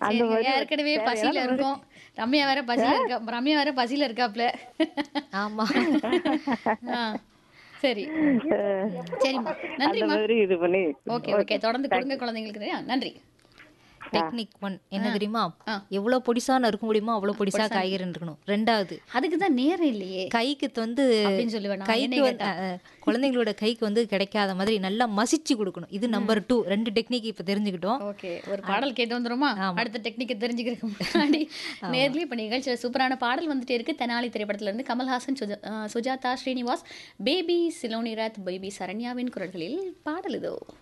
அந்த சரிங்க மாதிரி ஏற்கனவே தேவையான பசியில ஒரு- இருக்கோம் ரம்யா வேற பசியில இருக்கா ரம்யா வேற பசியில இருக்காப்ல ஆமா ஆ, சரி அஹ், சரிம்மா அந்த நன்றிம்மா மாதிரி இது பண்ணி ஓகே ஓகே தொடர்ந்து கொடுங்க குழந்தைங்களுக்கு ஆ, நன்றி டெக்னிக் ஒன் என்ன தெரியுமா ஆ. எவ்வளவு பொடிசா நறுக்க முடியுமோ அவ்வளவு பொடிசா காய்கறி இருக்கணும் ரெண்டாவது அதுக்கு தான் நேரம் இல்லையே கைக்கு வந்து அப்படின்னு சொல்லுவேன் நான். கைக்கு என்னைய வந்து அஹ், குழந்தைங்களோட கைக்கு வந்து கிடைக்காத மாதிரி நல்லா மசிச்சு கொடுக்கணும் இது நம்பர் டூ ரெண்டு டெக்னிக் இப்ப தெரிஞ்சுக்கிட்டோம் ஓகே ஒரு பாடல் கேட்டு வந்துருமா அடுத்த டெக்னிக்கை தெரிஞ்சுக்கிறதுக்கு முன்னாடி நேர்லயே இப்போ நிகழ்ச்சியில் சூப்பரான பாடல் வந்துட்டே இருக்கு தெனாலி திரைப்படத்துல இருந்து கமல்ஹாசன் சுஜா- ஆ, சுஜாதா ஸ்ரீனிவாஸ் பேபி சிலோனிராத் பேபி சரண்யாவின் குரல்களில் பாடல் இதோ